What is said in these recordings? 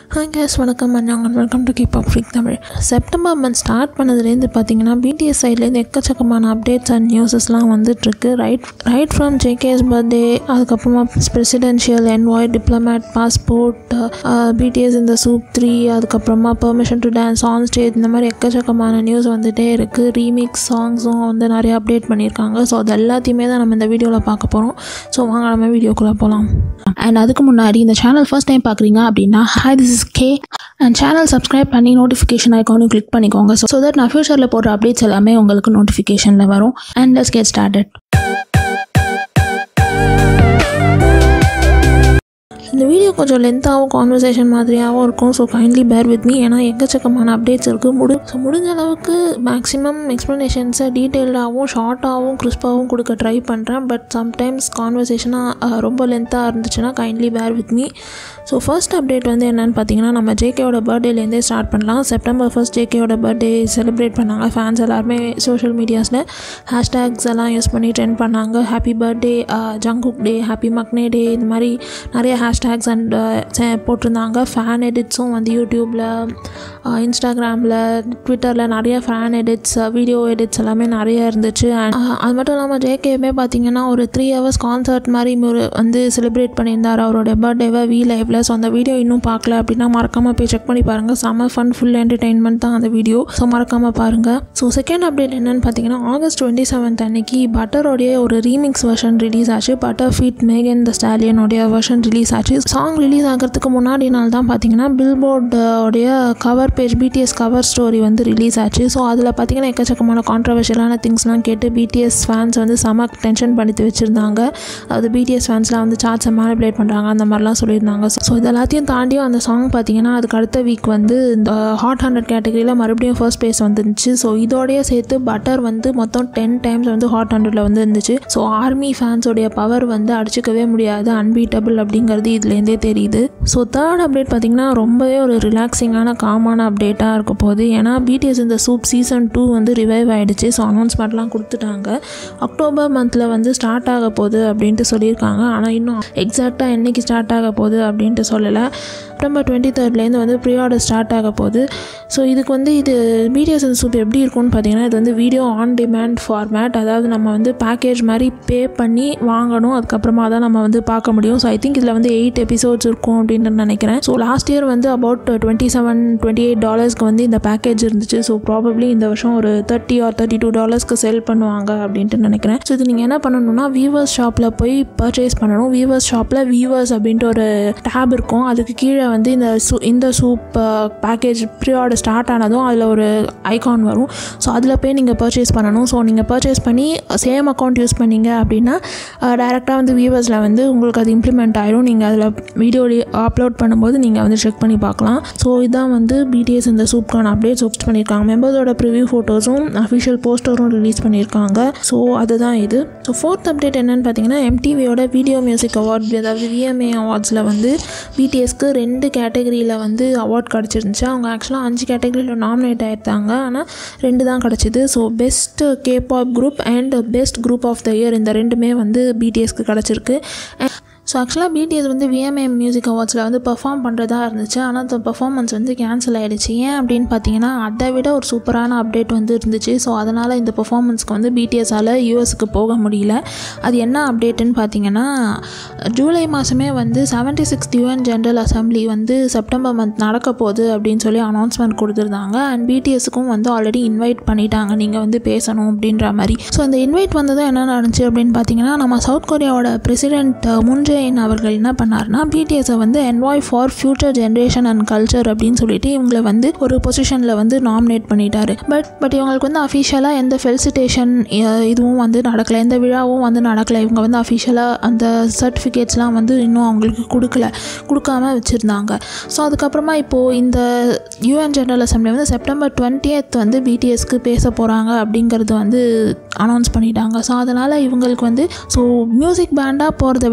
hi guys வணக்கம் நாங்கள் welcome to keep up freak Tamil September month start பண்ணதுலேருந்து பார்த்தீங்கன்னா பிடிஎஸ் சைட்லேருந்து எக்கச்சக்கமான அப்டேட்ஸ் அண்ட் நியூஸஸ்லாம் வந்துட்டுருக்கு right right from JK's birthday அதுக்கப்புறமா presidential envoy diplomat passport BTS இந்த சூப் த்ரீ அதுக்கப்புறமா permission to dance on stage இந்த மாதிரி எக்கச்சக்கமான நியூஸ் வந்துகிட்டே இருக்குது ரீமிக்ஸ் சாங்ஸும் வந்து நிறைய அப்டேட் பண்ணியிருக்காங்க ஸோ அது எல்லாத்தையுமே தான் நம்ம இந்த வீடியோவில் பார்க்க போகிறோம் ஸோ வாங்க நம்ம வீடியோக்குள்ளே போகலாம் அண்ட் அதுக்கு முன்னாடி இந்த சேனல் ஃபர்ஸ்ட் டைம் பார்க்குறீங்க அப்படின்னா hi this is K and channel subscribe பண்ணி நோட்டிஃபிகேஷன் ஐக்கானும் கிளிக் பண்ணிக்கோங்க ஸோ தட் நான் ஃபியூச்சரில் போடுற அப்டேட்ஸ் எல்லாமே உங்களுக்கு நோட்டிஃபிகேஷனில் வரும் அண்ட் லெட்ஸ் கெட் ஸ்டார்டட் இந்த வீடியோ கொஞ்சம் லென்த்தாகவும் கான்வர்சேஷன் மாதிரியாகவும் இருக்கும் so kindly bear with me ஏன்னா எக்கச்சக்கமான அப்டேட்ஸ் இருக்குது முடி ஸோ முடிஞ்ச அளவுக்கு மேக்ஸிமம் எக்ஸ்ப்ளனேஷன்ஸை டீட்டெயில்டாகவும் ஷார்ட்டாகவும் கிறிஸ்பாகவும் கொடுக்க ட்ரை பண்ணுறேன் பட் சம்டைம்ஸ் கான்வர்சேஷனாக ரொம்ப லென்த்தாக இருந்துச்சுன்னா kindly bear with me so first update வந்து என்னென்னு பார்த்தீங்கன்னா நம்ம ஜேகேயோட பர்த்டேலேருந்தே ஸ்டார்ட் பண்ணலாம் செப்டம்பர் ஃபர்ஸ்ட் ஜேகேயோட பர்த்டே செலிப்ரேட் பண்ணாங்க ஃபேன்ஸ் எல்லாருமே சோஷியல் மீடியாஸில் ஹேஷ்டேக்ஸ் எல்லாம் யூஸ் பண்ணி ட்ரெண்ட் பண்ணாங்க happy birthday Jungkook day happy மக்னே டே இந்த மாதிரி நிறைய ஹேஷ்டேக்ஸ் அண்ட் போட்டிருந்தாங்க ஃபேன் எடிட்ஸும் வந்து யூடியூப்பில் இன்ஸ்டாகிராமில் ட்விட்டரில் நிறைய ஃபேன் எடிட்ஸ் வீடியோ எடிட்ஸ் எல்லாமே நிறைய இருந்துச்சு அண்ட் அது மட்டும் இல்லாமல் ஜேகேமே பார்த்தீங்கன்னா ஒரு த்ரீ ஹவர்ஸ் கான்சர்ட் மாதிரி ஒரு வந்து செலிப்ரேட் பண்ணியிருந்தார் அவரோட பர்த்டேவை வி லைவில் ஸோ அந்த வீடியோ இன்னும் பார்க்கல அப்படின்னா மறக்காமல் போய் செக் பண்ணி பாருங்கள் செம்ம ஃபன் ஃபுல் என்டர்டெயின்மெண்ட் தான் அந்த வீடியோ ஸோ மறக்காமல் பாருங்கள் ஸோ செகண்ட் அப்டேட் என்னென்னு பார்த்தீங்கன்னா ஆகஸ்ட் டுவெண்ட்டி செவன்த் அன்னைக்கு பட்டரோடைய ஒரு ரீமிக்ஸ் வெர்ஷன் ரிலீஸ் ஆச்சு பட்டர் ஃபீட் மேகன் த ஸ்டாலியனோடைய வெர்ஷன் ரிலீஸ் ஆச்சு சாங் ரிலீஸ் ஆகிறதுக்கு முன்னாடி நாள் தான் பார்த்தீங்கன்னா பில்போர்டோடைய cover page BTS cover story வந்து ரிலீஸ் ஆச்சு ஸோ அதில் பார்த்தீங்கன்னா எக்கச்சக்கமான கான்ட்ரவர்ஷியலான திங்ஸ்லாம் கேட்டு பிடிஎஸ் ஃபேன்ஸ் வந்து செம டென்ஷன் பண்ணிட்டு வச்சுருந்தாங்க அது பிடிஎஸ் ஃபேன்ஸ்லாம் வந்து சார்ட்ஸை மேனிப்புலேட் பண்ணுறாங்க அந்த மாதிரிலாம் சொல்லியிருந்தாங்க ஸோ இது எல்லாத்தையும் தாண்டியும் அந்த சாங் பார்த்தீங்கன்னா அதுக்கு அடுத்த வீக் வந்து இந்த ஹாட் ஹண்ட்ரட் கேட்டகரியில் மறுபடியும் ஃபர்ஸ்ட் பிளேஸ் வந்துருந்துச்சு ஸோ இதோடய சேர்த்து பட்டர் வந்து மொத்தம் டென் டைம்ஸ் வந்து ஹாட் ஹண்ட்ரடில் வந்து இருந்துச்சு ஸோ ஆர்மி ஃபேன்ஸோடைய பவர் வந்து அடிச்சிக்கவே முடியாது அன்பீட்டபிள் அப்படிங்கிறது இதுலேருந்தே தெரியுது ஸோ தேர்ட் அப்டேட் பார்த்திங்கன்னா ரொம்பவே ஒரு ரிலாக்ஸிங்கான காமான அப்டேட்டாக இருக்க போகுது ஏன்னா பிடிஎஸ் இந்த சூப் சீசன் டூ வந்து ரிவைவ் ஆகிடுச்சு ஸோ அனௌன்ஸ்மெண்ட்லாம் கொடுத்துட்டாங்க அக்டோபர் மந்தில் வந்து ஸ்டார்ட் ஆக போகுது அப்படின்ட்டு சொல்லியிருக்காங்க ஆனால் இன்னும் எக்ஸாக்டாக என்றைக்கு ஸ்டார்ட் ஆக போகுது அப்படின்ட்டு சொல்லலை செப்டம்பர் டுவெண்ட்டி தேர்ட்லேருந்து வந்து ப்ரீ ஆர்டர் ஸ்டார்ட் ஆக போகுது ஸோ இதுக்கு வந்து இது பிடிஎஸ் இந்த சூப் எப்படி இருக்கும்னு பார்த்தீங்கன்னா இது வந்து வீடியோ ஆன் டிமாண்ட் ஃபார்மேட் அதாவது நம்ம வந்து பேக்கேஜ் மாதிரி பே பண்ணி வாங்கணும் அதுக்கப்புறமா தான் நம்ம வந்து பார்க்க முடியும் ஸோ ஐ திங்க் இதில் வந்து எயிட் எபிசோட்ஸ் இருக்கும் அப்படின்னு நினைக்கிறேன் ஸோ லாஸ்ட் இயர் வந்து about twenty seven twenty eight டாலர்ஸ்க்கு வந்து இந்த பேக்கேஜ் இருந்துச்சு ஸோ ப்ராபப்ளி இந்த வருஷம் ஒரு தேர்ட்டி ஆர் தேர்ட்டி டூ டாலர்ஸ்க்கு செல் பண்ணுவாங்க அப்படின்ட்டு நினைக்கிறேன் ஸோ இது நீங்கள் என்ன பண்ணணும்னா வீவர்ஸ் ஷாப்பில் போய் பர்ச்சேஸ் பண்ணணும் வீவர்ஸ் ஷாப்பில் வீவர்ஸ் அப்படின்ட்டு ஒரு டேப் இருக்கும் அதுக்கு கீழே வந்து இந்த சூ இந்த soop package pre order start ஆனதும் அதில் ஒரு ஐகான் வரும் ஸோ அதில் போய் நீங்கள் பர்ச்சேஸ் பண்ணணும் ஸோ நீங்கள் பர்ச்சேஸ் பண்ணி சேம் அக்கௌண்ட் யூஸ் பண்ணீங்க அப்படின்னா டேரெக்டாக வந்து வியூவர்ஸில் வந்து உங்களுக்கு அது இம்ப்ளிமெண்ட் ஆயிரும் நீங்கள் அதில் வீடியோ அப்லோட் பண்ணும்போது நீங்கள் வந்து செக் பண்ணி பார்க்கலாம் ஸோ இதான் வந்து பிடிஎஸ் இந்த சூப்கான அப்டேட்ஸ் ஒப்ஸ் பண்ணியிருக்காங்க மெம்பர்ஸோட ப்ரிவியூ ஃபோட்டோஸும் அஃபிஷியல் போஸ்டரும் ரிலீஸ் பண்ணியிருக்காங்க ஸோ அதுதான் இது ஸோ ஃபோர்த் அப்டேட் என்னென்னு பார்த்தீங்கன்னா எம்டிவியோட வீடியோ மியூசிக் அவார்ட் அதாவது விஎம்ஏ அவார்ட்ஸில் வந்து பிடிஎஸ்க்கு ரெண்டு கேட்டகரியில் வந்து அவார்ட் கிடச்சிருந்துச்சு அவங்க ஆக்சுவலாக அஞ்சு கேட்டகரியில் நாமினேட் ஆகிருந்தாங்க ஆனால் ரெண்டு தான் கிடச்சிது so best K pop group and best group of the year இந்த ரெண்டுமே வந்து பிடிஎஸ்க்கு கிடச்சிருக்கு ஸோ ஆக்சுவலாக பிடிஎஸ் வந்து விஎம்ஏ மியூசிக் அவார்ட்ஸில் வந்து பெர்ஃபார்ம் பண்ணுறதா இருந்துச்சு ஆனால் அந்த பெர்ஃபார்மன்ஸ் வந்து கேன்சல் ஆகிடுச்சு ஏன் அப்படின்னு பார்த்தீங்கன்னா அதை விட ஒரு சூப்பரான அப்டேட் வந்து இருந்துச்சு ஸோ அதனால் இந்த பெர்ஃபார்மன்ஸ்க்கு வந்து பிடிஎஸால் யூஎஸ்க்கு போக முடியல அது என்ன அப்டேட்டுன்னு பார்த்தீங்கன்னா ஜூலை மாதமே வந்து seventy six UN general assembly வந்து செப்டம்பர் மந்த் நடக்க போகுது அப்படின்னு சொல்லி அனௌன்ஸ்மெண்ட் கொடுத்துருந்தாங்க அண்ட் பிடிஎஸ்க்கும் வந்து ஆல்ரெடி இன்வைட் பண்ணிட்டாங்க நீங்கள் வந்து பேசணும் அப்படின்ற மாதிரி ஸோ இந்த இன்வைட் வந்ததும் என்ன நடந்துச்சு அப்படின்னு பார்த்தீங்கன்னா நம்ம சவுத் கொரியாவோட பிரசிடென்ட் முன்ஜே ஜெயின் அவர்கள் என்ன பண்ணார்னா பிடிஎஸை வந்து envoy for future generation and culture அப்படின்னு சொல்லிட்டு இவங்களை வந்து ஒரு பொசிஷனில் வந்து நாமினேட் பண்ணிட்டாரு பட் பட் இவங்களுக்கு வந்து அஃபிஷியலாக எந்த ஃபெலிசிட்டேஷன் இதுவும் வந்து நடக்கலை எந்த விழாவும் வந்து நடக்கலை இவங்க வந்து அஃபிஷியலாக அந்த சர்டிஃபிகேட்ஸ்லாம் வந்து இன்னும் அவங்களுக்கு கொடுக்கல கொடுக்காம வச்சுருந்தாங்க ஸோ அதுக்கப்புறமா இப்போது இந்த யூஎன் ஜெனரல் அசம்பிளி வந்து செப்டம்பர் டுவெண்ட்டியத் வந்து பிடிஎஸ்க்கு பேச போகிறாங்க அப்படிங்கிறது வந்து அனௌன்ஸ் பண்ணிட்டாங்க ஸோ அதனால் இவங்களுக்கு வந்து ஸோ மியூசிக் பேண்டாக போகிறத விட டிப்ள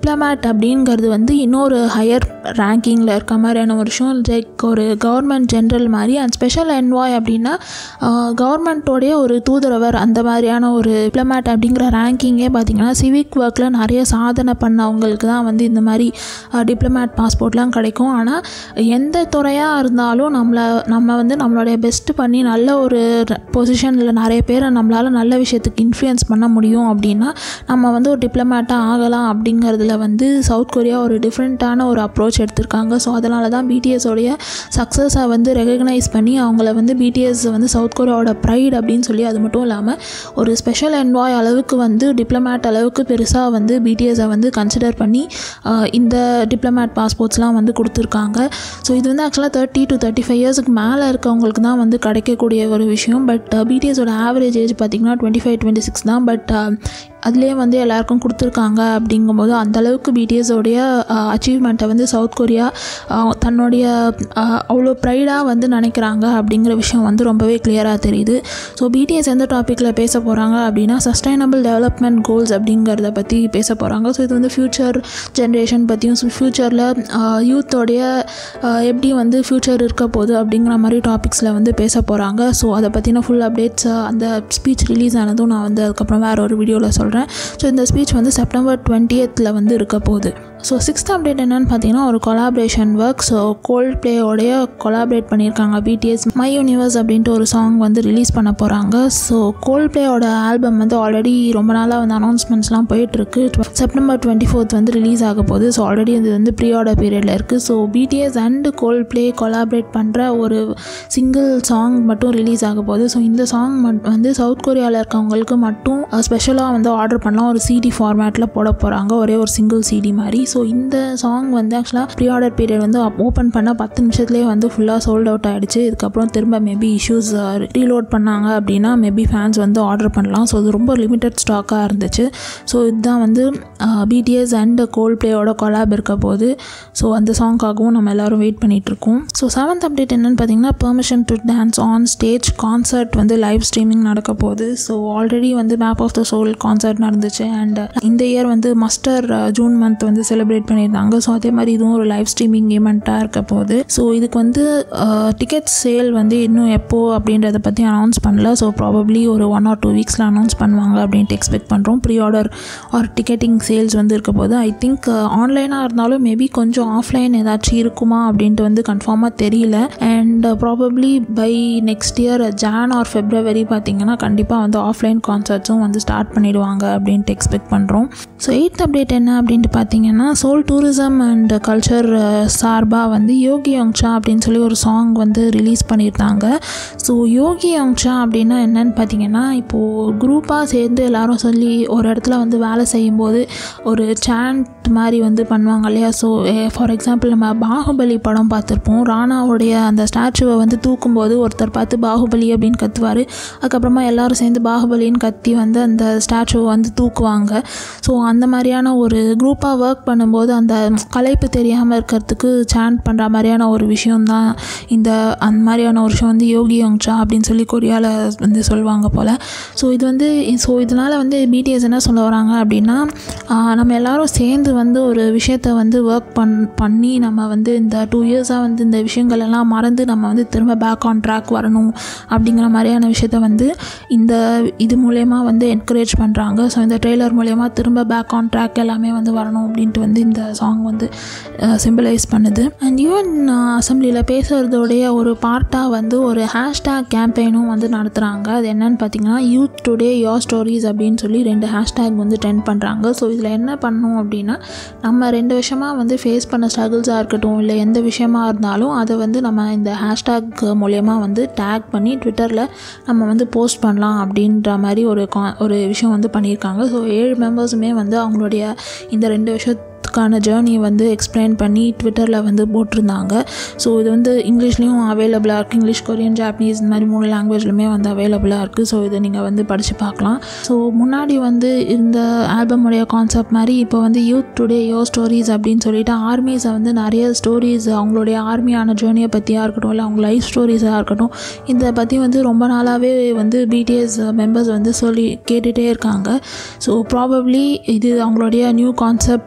டிப்ளமேட் அப்படிங்கிறது வந்து இன்னொரு ஹையர் ரேங்கிங்கில் இருக்க மாதிரியான ஒரு விஷயம் லைக் ஒரு கவர்மெண்ட் ஜென்ரல் மாதிரி அண்ட் ஸ்பெஷல் என்வாய் அப்படின்னா கவர்மெண்ட்டோடைய ஒரு தூதரவர் அந்த மாதிரியான ஒரு டிப்ளமேட் அப்படிங்கிற ரேங்கிங்கே பார்த்திங்கன்னா சிவிக் ஒர்க்கில் நிறைய சாதனை பண்ணவங்களுக்கு தான் வந்து இந்த மாதிரி டிப்ளமேட் பாஸ்போர்ட்லாம் கிடைக்கும் ஆனால் எந்த துறையாக இருந்தாலும் நம்மளை நம்ம வந்து நம்மளுடைய பெஸ்ட்டு பண்ணி நல்ல ஒரு பொசிஷனில் நிறைய பேரை நம்மளால் நல்ல விஷயத்துக்கு இன்ஃப்ளூயன்ஸ் பண்ண முடியும் அப்படின்னா நம்ம வந்து ஒரு டிப்ளமேட்டாக ஆகலாம் அப்படிங்கிறதுல வந்து சவுத் கொரியா ஒரு டிஃப்ரெண்ட்டான ஒரு அப்ரோச் எடுத்திருக்காங்க ஸோ அதனால தான் பிடிஎஸோடைய சக்ஸஸை வந்து ரெகக்னைஸ் பண்ணி அவங்கள வந்து பிடிஎஸ் வந்து சவுத் கொரியாவோட ப்ரைட் அப்படின்னு சொல்லி அது மட்டும் இல்லாமல் ஒரு ஸ்பெஷல் என்வாய் அளவுக்கு வந்து டிப்ளமேட் அளவுக்கு பெருசாக வந்து பிடிஎஸை வந்து கன்சிடர் பண்ணி ஆஹ், இந்த டிப்ளமேட் பாஸ்போர்ட்ஸ்லாம் வந்து கொடுத்துருக்காங்க ஸோ இது வந்து ஆக்சுவலாக தேர்ட்டி டு தேர்ட்டி ஃபைவ் இயர்ஸ்க்கு மேலே இருக்கவங்களுக்கு தான் வந்து கிடைக்கக்கூடிய ஒரு விஷயம் பட் பிடிஎஸோட ஆவரேஜ் ஏஜ் பார்த்திங்கன்னா டுவெண்ட்டி ஃபைவ் டுவெண்ட்டி சிக்ஸ் தான் பட் அதுலேயே வந்து எல்லாருக்கும் கொடுத்துருக்காங்க அப்படிங்கும்போது அந்தளவுக்கு பிடிஎஸோடைய அச்சீவ்மெண்ட்டை வந்து சவுத் கொரியா ஆஹ், தன்னுடைய ஆஹ், அவ்வளோ ப்ரைடாக வந்து நினைக்கிறாங்க அப்படிங்கிற விஷயம் வந்து ரொம்பவே கிளியராக தெரியுது ஸோ பிடிஎஸ் எந்த டாப்பிக்கில் பேச போகிறாங்க அப்படின்னா சஸ்டைனபிள் டெவலப்மெண்ட் கோல்ஸ் அப்படிங்கிறத பற்றி பேச போகிறாங்க ஸோ இது வந்து ஃப்யூச்சர் ஜென்ரேஷன் பற்றியும் ஃப்யூச்சரில் யூத்தோடைய எப்படி வந்து ஃப்யூச்சர் இருக்க போகுது அப்படிங்கிற மாதிரி டாபிக்ஸில் வந்து பேச போகிறாங்க ஸோ அதை பற்றின ஃபுல் அப்டேட்ஸ் அந்த ஸ்பீச் ரிலீஸ் ஆனதும் நான் வந்து அதுக்கப்புறம் வேறு ஒரு வீடியோவில் சொல்கிறேன் ஸோ இந்த ஸ்பீச் வந்து செப்டம்பர் டுவெண்ட்டியத்தில் வந்து இருக்க போகுது ஸோ சிக்ஸ்த் அப்டேட் என்னன்னு பார்த்தீங்கன்னா ஒரு கொலாபரேஷன் ஒர்க் ஸோ கோல்ட் பிளேயோடைய கொலாபரேட் பண்ணியிருக்காங்க பிடிஎஸ் மை யூனிவர்ஸ் அப்படின்ட்டு ஒரு சாங் வந்து ரிலீஸ் பண்ண போகிறாங்க ஸோ கோல்ட் பிளேயோட ஆல்பம் வந்து ஆல்ரெடி ரொம்ப நாளாக வந்து அனௌன்ஸ்மெண்ட்ஸ்லாம் போயிட்டுருக்கு செப்டம்பர் டுவெண்ட்டி ஃபோர்த் வந்து ரிலீஸ் ஆக போகுது ஸோ ஆல்ரெடி இது வந்து ப்ரீ ஆர்டர் பீரியடில் இருக்குது so BTS and Coldplay collaborate பண்ணுற ஒரு சிங்கிள் சாங் மட்டும் ரிலீஸ் ஆக போகுது ஸோ இந்த சாங் வந்து சவுத் கொரியாவில் இருக்கவங்களுக்கு மட்டும் ஸ்பெஷலாக வந்து ஆர்டர் பண்ணலாம் ஒரு சிடி ஃபார்மேட்டில் போட போகிறாங்க ஒரே ஒரு சிங்கிள் சிடி மாதிரி ஸோ இந்த சாங் வந்து ஆக்சுவலாக ப்ரீ ஆர்டர் பீரியட் வந்து ஓப்பன் பண்ண பத்து நிமிஷத்துலேயே வந்து ஃபுல்லாக சோல்ட் அவுட் ஆகிடுச்சு இதுக்கப்புறம் திரும்ப மேபி இஷ்யூஸ் ரீலோட் பண்ணாங்க அப்படின்னா மேபி ஃபேன்ஸ் வந்து ஆர்டர் பண்ணலாம் ஸோ இது ரொம்ப லிமிட்டட் ஸ்டாக்காக இருந்துச்சு ஸோ இதுதான் வந்து பிடிஎஸ் அண்ட் கோல் பிளேயோட கொலாப் இருக்க போது ஸோ அந்த சாங்க்காகவும் நம்ம எல்லாரும் வெயிட் பண்ணிட்டு இருக்கோம் ஸோ செவன்த் அப்டேட் என்னன்னு பார்த்தீங்கன்னா permission to dance on stage concert வந்து லைவ் ஸ்ட்ரீமிங் நடக்க போகுது ஸோ ஆல்ரெடி வந்து map of the soul concert நடந்துச்சு அண்ட் இந்த இயர் வந்து மஸ்டர் ஜூன் மந்த் வந்து செலிப்ரேட் பண்ணியிருந்தாங்க ஸோ அதே மாதிரி இதுவும் ஒரு லைவ் ஸ்ட்ரீமிங் ஈவெண்ட்டாக இருக்க போகுது ஸோ இதுக்கு வந்து டிக்கெட் சேல் வந்து இன்னும் எப்போ அப்படின்றத பற்றி அனௌன்ஸ் பண்ணல ஸோ ப்ராபப்ளி ஒரு ஒன் ஆர் டூ வீக்ஸில் அனௌன்ஸ் பண்ணுவாங்க அப்படின்ட்டு எக்ஸ்பெக்ட் பண்ணுறோம் pre order or ticketing sales வந்து இருக்க போது ஐ திங்க் ஆன்லைனாக இருந்தாலும் மேபி கொஞ்சம் ஆஃப்லைன் ஏதாச்சும் இருக்குமா அப்படின்ட்டு வந்து கன்ஃபார்மாக தெரியல and probably by next year Jan or February பார்த்தீங்கன்னா கண்டிப்பாக வந்து ஆஃப்லைன் கான்சர்ட்ஸும் வந்து ஸ்டார்ட் பண்ணிடுவாங்க அப்படின்ட்டு எக்ஸ்பெக்ட் பண்ணுறோம் ஸோ எயித் அப்டேட் என்ன அப்படின்ட்டு பார்த்தீங்கன்னா சோல் டூரிசம் அண்ட் கல்ச்சர் சார்பாக வந்து யோகி யோங்சா அப்படின்னு சொல்லி ஒரு சாங் வந்து ரிலீஸ் பண்ணியிருந்தாங்க ஸோ யோகி யோங்சா அப்படின்னா என்னன்னு பார்த்தீங்கன்னா இப்போது குரூப்பாக சேர்ந்து எல்லாரும் சொல்லி ஒரு இடத்துல வந்து வேலை செய்யும்போது ஒரு சாண்ட் மாதிரி வந்து பண்ணுவாங்க இல்லையா ஸோ ஃபார் எக்ஸாம்பிள் நம்ம பாகுபலி படம் பார்த்துருப்போம் ராணாவுடைய அந்த ஸ்டாச்சுவை வந்து தூக்கும்போது ஒருத்தர் பார்த்து பாகுபலி அப்படின்னு கத்துவார் அதுக்கப்புறமா எல்லாரும் சேர்ந்து பாகுபலின்னு கத்தி வந்து அந்த ஸ்டாச்சுவை வந்து தூக்குவாங்க ஸோ அந்த மாதிரியான ஒரு குரூப்பாக ஒர்க் பண்ணும்போது அந்த களைப்பு தெரியாமல் இருக்கிறதுக்கு சாண்ட் பண்ணுற மாதிரியான ஒரு விஷயம் தான் இந்த அந்த மாதிரியான ஒரு விஷயம் வந்து யோகி யோங்சா அப்படின்னு சொல்லி கொரியாவில் வந்து சொல்லுவாங்க போல் ஸோ இது வந்து ஸோ இதனால் வந்து பிடிஎஸ் என்ன சொல்ல வராங்க அப்படின்னா ஆஹ், நம்ம எல்லாரும் சேர்ந்து வந்து ஒரு விஷயத்தை வந்து ஒர்க் பண் பண்ணி நம்ம வந்து இந்த டூ இயர்ஸாக வந்து இந்த விஷயங்கள் எல்லாம் மறந்து நம்ம வந்து திரும்ப பேக் ஆன் ட்ராக் வரணும் அப்படிங்கிற மாதிரியான விஷயத்த வந்து இந்த இது மூலயமா வந்து என்கரேஜ் பண்ணுறாங்க ஸோ இந்த ட்ரெய்லர் மூலயமா திரும்ப பேக் ஆன் ட்ராக் எல்லாமே வந்து வரணும் அப்படின்ட்டு வந்து இந்த சாங் வந்து சிம்பிளைஸ் பண்ணுது அண்ட் ஈவன் அசம்பிளியில் பேசுகிறதோடைய ஒரு பார்ட்டாக வந்து ஒரு ஹேஷ்டேக் கேம்பெயினும் வந்து நடத்துகிறாங்க அது என்னன்னு பார்த்தீங்கன்னா யூத் டுடே யோர் ஸ்டோரிஸ் அப்படின்னு சொல்லி ரெண்டு ஹேஷ்டேக் வந்து ட்ரெண்ட் பண்ணுறாங்க ஸோ இதில் என்ன பண்ணணும் அப்படின்னா நம்ம ரெண்டு விஷயமாக வந்து ஃபேஸ் பண்ண ஸ்ட்ரகிள்ஸாக இருக்கட்டும் இல்லை எந்த விஷயமா இருந்தாலும் அதை வந்து நம்ம இந்த ஹேஷ்டேக் மூலயமா வந்து டேக் பண்ணி ட்விட்டரில் நம்ம வந்து போஸ்ட் பண்ணலாம் அப்படின்ற மாதிரி ஒரு கா ஒரு விஷயம் வந்து பண்ணியிருக்காங்க ஸோ ஏழு மெம்பர்ஸுமே வந்து அவங்களுடைய இந்த ரெண்டு விஷயத்துக்கான ஜேர்னி வந்து எக்ஸ்பிளைன் பண்ணி ட்விட்டரில் வந்து போட்டிருந்தாங்க ஸோ இது வந்து இங்கிலீஷ்லேயும் அவைலபிளாக இருக்குது இங்கிலீஷ் கொரியன் ஜாப்பனீஸ் இந்த மாதிரி மூணு லாங்குவேஜ்லையுமே வந்து அவைலபிளாக இருக்குது ஸோ இதை நீங்கள் வந்து படித்து பார்க்கலாம் ஸோ முன்னாடி வந்து இந்த ஆல்பமுடைய கான்செப்ட் மாதிரி இப்போ வந்து யூத் டுடே யோ ஸ்டோரிஸ் அப்படின்னு சொல்லிட்டு ஆர்மிஸை வந்து நிறைய ஸ்டோரிஸ் அவங்களுடைய ஆர்மியான ஜேர்னியை பற்றியாக இருக்கட்டும் இல்லை அவங்க லைஃப் ஸ்டோரிஸாக இருக்கட்டும் இதை பற்றி வந்து ரொம்ப நாளாகவே வந்து பிடிஎஸ் மெம்பர்ஸ் வந்து சொல்லி கேட்டுகிட்டே இருக்காங்க ஸோ ப்ராபப்ளி இது அவங்களுடைய நியூ கான்செப்டாக இருக்கலாம்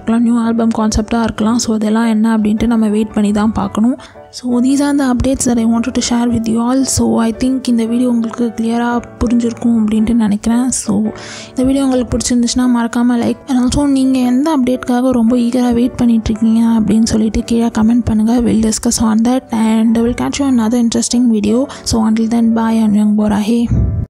இருக்கலாம் நியூ ஆல்பம் கான்செப்டாக இருக்கலாம் ஸோ இதெல்லாம் என்ன அப்படின்ட்டு நம்ம வெயிட் பண்ணி தான் பார்க்கணும் so these are the updates that I wanted to share with you all so I think இந்த வீடியோ உங்களுக்கு கிளியராக புரிஞ்சிருக்கும் அப்படின்ட்டு நினைக்கிறேன் ஸோ இந்த வீடியோ உங்களுக்கு பிடிச்சிருந்துச்சுன்னா மறக்காமல் லைக் ஆல்சோ நீங்கள் எந்த அப்டேட்காக ரொம்ப ஈகராக வெயிட் பண்ணிகிட்ருக்கீங்க அப்படின்னு சொல்லிட்டு கீழே கமெண்ட் பண்ணுங்கள் will discuss on that and will catch you another interesting video so until then bye and young borahe